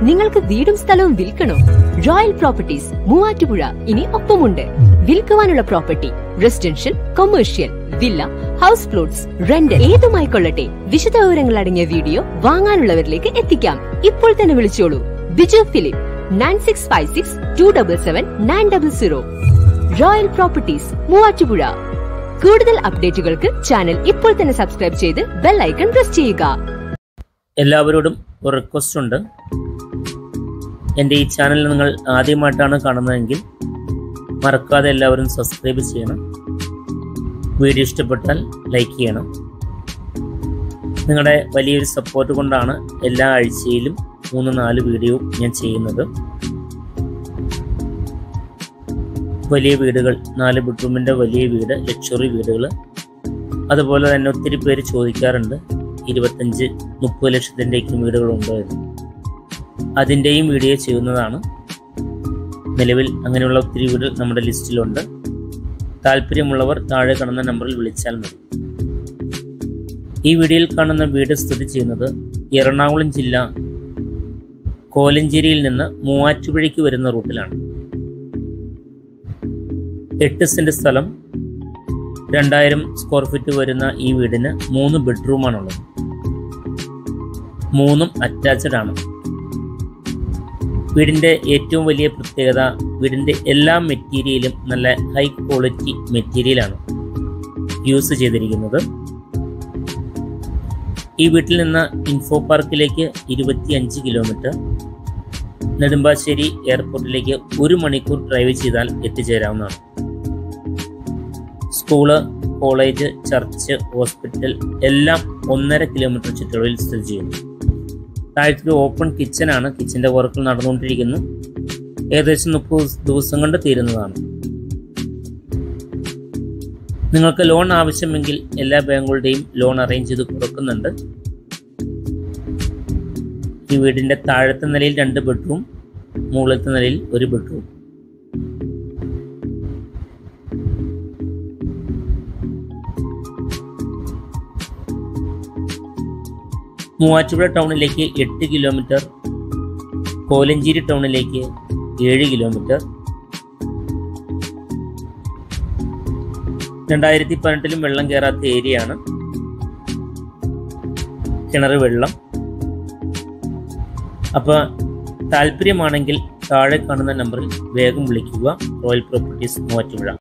നിങ്ങൾക്ക് വീടും സ്ഥലവും വിൽക്കണോ റോയൽ പ്രോപ്പർട്ടീസ് മൂവാറ്റുപുഴ ഇനി ഒപ്പമുണ്ട് വിൽക്കുവാനുള്ള property residential commercial villa house plots rent ഏതുമായിക്കൊള്ളട്ടെ വിശദ വിവരങ്ങൾ അടങ്ങിയ വീഡിയോ വാങ്ങാനുള്ളവരിലേക്ക് എത്തിക്കാം ഇപ്പോൾ തന്നെ വിളിച്ചോളൂ Biju Philip nine six five six two double seven nine double zero royal properties Muvattupuzha കൂടുതൽ അപ്ഡേറ്റുകൾക്ക് ചാനൽ ഇപ്പോൾ തന്നെ സബ്സ്ക്രൈബ് ചെയ്ത് ബെൽ ഐക്കൺ പ്രസ് ചെയ്യുക എല്ലാവരോടും ഒരു റിക്വസ്റ്റ് ഉണ്ട് എൻ്റെ ഈ ചാനൽ നിങ്ങൾ ആദ്യമായിട്ടാണ് കാണുന്നതെങ്കിൽ മറക്കാതെ എല്ലാവരും സബ്സ്ക്രൈബ് ചെയ്യണം വീഡിയോ ഇഷ്ടപ്പെട്ടാൽ ലൈക്ക് ചെയ്യണം നിങ്ങളുടെ വലിയൊരു സപ്പോർട്ട് കൊണ്ടാണ് എല്ലാ ആഴ്ചയിലും മൂന്ന് നാല് വീഡിയോ ഞാൻ ചെയ്യുന്നത് വലിയ വീടുകൾ നാല് ബെഡ്റൂമിൻ്റെ വലിയ വീട് ലക്ഷറി വീടുകൾ അതുപോലെ തന്നെ ഒത്തിരി പേര് ചോദിക്കാറുണ്ട് ഇരുപത്തഞ്ച് മുപ്പത് ലക്ഷത്തിൻ്റെയൊക്കെ വീടുകളുണ്ടോ എന്ന് അതിൻ്റെയും വീഡിയോ ചെയ്യുന്നതാണ് നിലവിൽ അങ്ങനെയുള്ള ഒത്തിരി വീട് നമ്മുടെ ലിസ്റ്റിലുണ്ട് താല്പര്യമുള്ളവർ താഴെ കാണുന്ന നമ്പറിൽ വിളിച്ചാൽ മതി ഈ വീഡിയോയിൽ കാണുന്ന വീട് സ്ഥിതി ചെയ്യുന്നത് എറണാകുളം ജില്ല കോലഞ്ചേരിയിൽ നിന്ന് മൂവാറ്റുപുഴയ്ക്ക് വരുന്ന റൂട്ടിലാണ് എട്ട് സെന്റ് സ്ഥലം രണ്ടായിരം സ്ക്വയർ ഫീറ്റ് വരുന്ന ഈ വീടിന് മൂന്ന് ബെഡ്റൂമാണുള്ളത് മൂന്നും അറ്റാച്ച്ഡ് ആണ് വീടിന്റെ ഏറ്റവും വലിയ പ്രത്യേകത വീടിന്റെ എല്ലാ മെറ്റീരിയലും നല്ല ഹൈ ക്വാളിറ്റി മെറ്റീരിയലാണ് യൂസ് ചെയ്തിരിക്കുന്നത് ഈ വീട്ടിൽ നിന്ന് ഇൻഫോ പാർക്കിലേക്ക് ഇരുപത്തിയഞ്ച് കിലോമീറ്റർ നെടുമ്പാശ്ശേരി എയർപോർട്ടിലേക്ക് ഒരു മണിക്കൂർ ഡ്രൈവ് ചെയ്താൽ എത്തിച്ചേരാവുന്നതാണ് സ്കൂള് കോളേജ് ചർച്ച് ഹോസ്പിറ്റൽ എല്ലാം ഒന്നര കിലോമീറ്റർ ചുറ്റളവിൽ സ്ഥിതി ചെയ്യുന്നു താഴത്തൊരു ഓപ്പൺ കിച്ചനാണ് കിച്ചന്റെ വർക്കുകൾ നടന്നുകൊണ്ടിരിക്കുന്നു ഏകദേശം മുപ്പത് ദിവസം കൊണ്ട് തീരുന്നതാണ് നിങ്ങൾക്ക് ലോൺ ആവശ്യമെങ്കിൽ എല്ലാ ബാങ്കുകളുടെയും ലോൺ അറേഞ്ച് ചെയ്ത് കൊടുക്കുന്നുണ്ട് ഈ വീടിന്റെ താഴത്തെ നിലയിൽ രണ്ട് ബെഡ്റൂം മുകളിലത്തെ നിലയിൽ ഒരു ബെഡ്റൂം മൂവാറ്റുപുഴ ടൗണിലേക്ക് എട്ട് കിലോമീറ്റർ കോലഞ്ചേരി ടൗണിലേക്ക് ഏഴ് കിലോമീറ്റർ രണ്ടായിരത്തി പതിനെട്ടിലും വെള്ളം കയറാത്ത ഏരിയയാണ് കിണർ വെള്ളം അപ്പോൾ താല്പര്യമാണെങ്കിൽ താഴെ കാണുന്ന നമ്പറിൽ വേഗം വിളിക്കുക റോയൽ പ്രോപ്പർട്ടീസ് മൂവാറ്റുപുഴ